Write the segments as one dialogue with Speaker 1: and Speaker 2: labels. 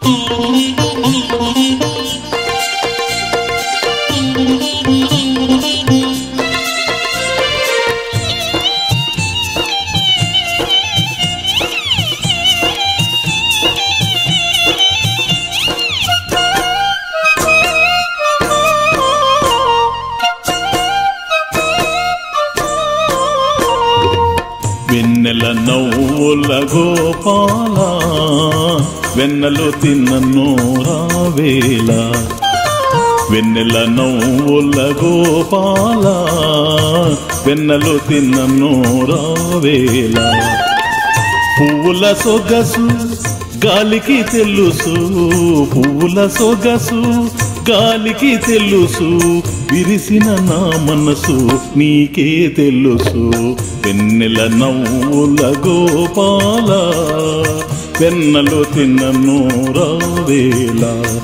Speaker 1: వెన్నెల నవ్వుల గోపాల వెన్నెలు తిన్నను రావేళ వెన్నెల నవ్వుల గోపాల వెన్నెలు తిన్నను రావేళ పువ్వుల సొగసు గాలికి తెలుసు పువ్వుల సొగసు గాలికి తెలుసు విరిసిన నా మనసు నీకే తెలుసు వెన్నెల నవ్వుల గోపాల వెన్నెలు తిన్నను రావేళ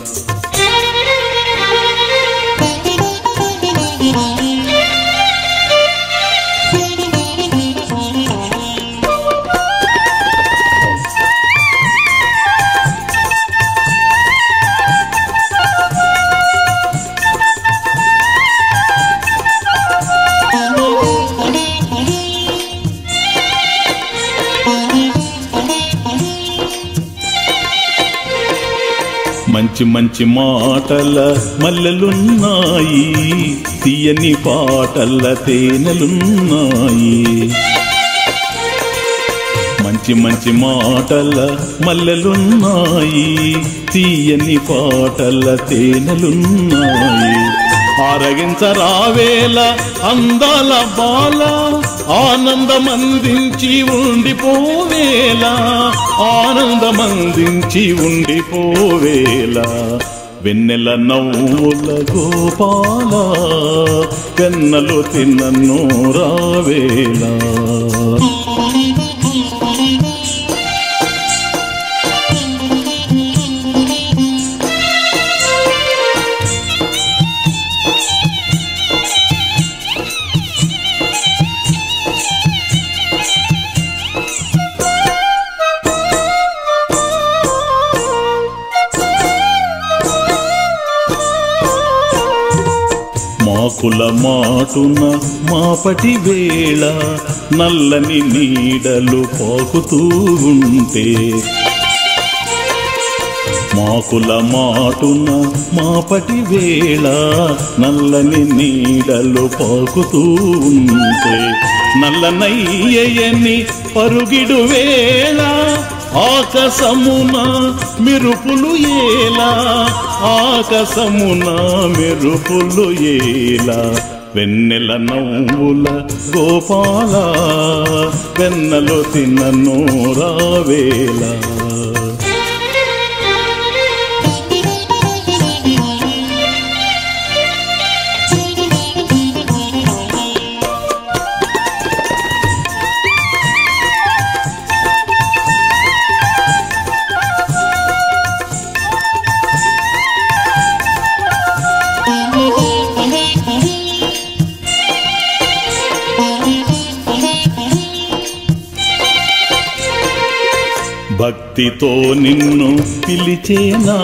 Speaker 1: మంచి మంచి మాటల మల్లెలున్నాయి తీయని పాటల తేనెలున్నాయి మంచి మంచి మాటల మల్లెలున్నాయి తీయని పాటల తేనెలున్నాయి ఆరగించరావేల అందాల బాల ఆనందమందించి ఉండిపోవేలా ఆనందమందించి ఉండిపోవేలా వెన్నెల నవ్వుల గోపాల వెన్నెలు తిన్నను రావేలా మాకుల మాటున మాపటి వేళ నల్లని నీడలు పాకుతూ ఉంటే మాకుల మాటున మాపటి వేళ నల్లని నీడలు పాకుతూ ఉంటే నల్లనయ్యని పరుగిడు వేళ ఆకాశమున మెరుపులు ఏలా ఆకాశమున మెరుపులు ఏలా వెన్నెల నవ్వుల గోపాల వెన్నెలు తిన్నను రావేలా భక్తితో నిన్ను పిలిచేనా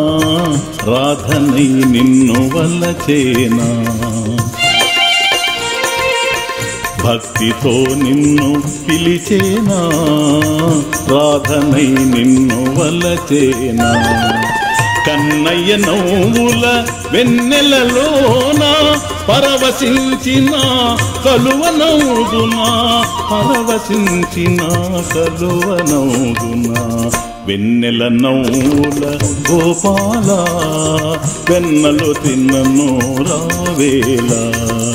Speaker 1: రాధనై నిన్ను వల్లచేనా భక్తితో నిన్ను పిలిచేనా రాధనై నిన్ను వల్లచేనా కన్నయ్య నవ్వుల వెన్నెలలోన పరవశించిన కలువ నవ్వుదునా పరవశించిన కలువ నవ్వుదునా వెన్నెల నవ్వుల గోపాల వెన్నెలు తిన్నను రావేలా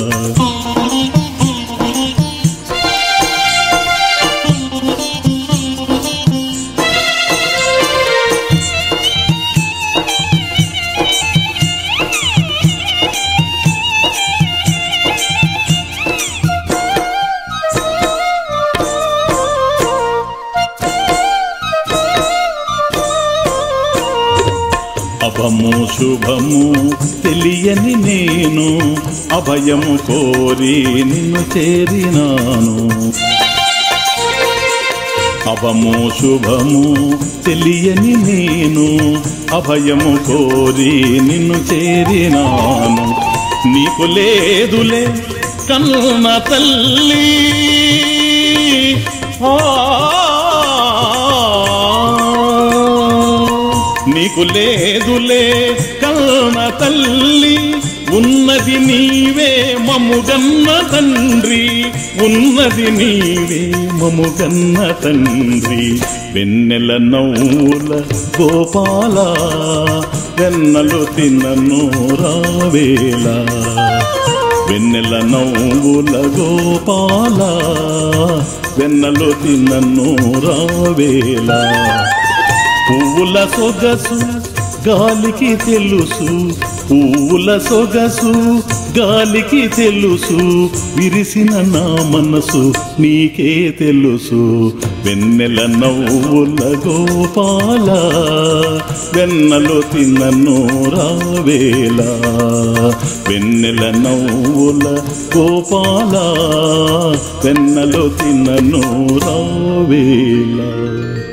Speaker 1: అభము శుభము తెలియని నేను అభయము కోరి నిన్ను చేరినాను అవము శుభము తెలియని నేను అభయము కోరి నిన్ను చేరినాను నీకు లేదులే కన్న తల్లి ఆ నీకు లేదులే కన్న తల్లి ఉన్నది నీవే మముగన్న తండ్రి ఉన్నది నీవే మముగన్న తండ్రి వెన్నెల నవ్వుల గోపాల వెన్నలు తిన్నను రావేలా వెన్నెల నవ్వుల గోపాల వెన్నలు తిన్నను రావేలా పువ్వుల సొగసు గాలికి తెలుసు పువ్వుల సొగసు గాలికి తెలుసు విరిసిన నా మనసు నీకే తెలుసు వెన్నెల నవ్వుల గోపాల వెన్నలు తిన్నను రావేలా వెన్నెల నవ్వుల గోపాల వెన్నలు తిన్నను రావేలా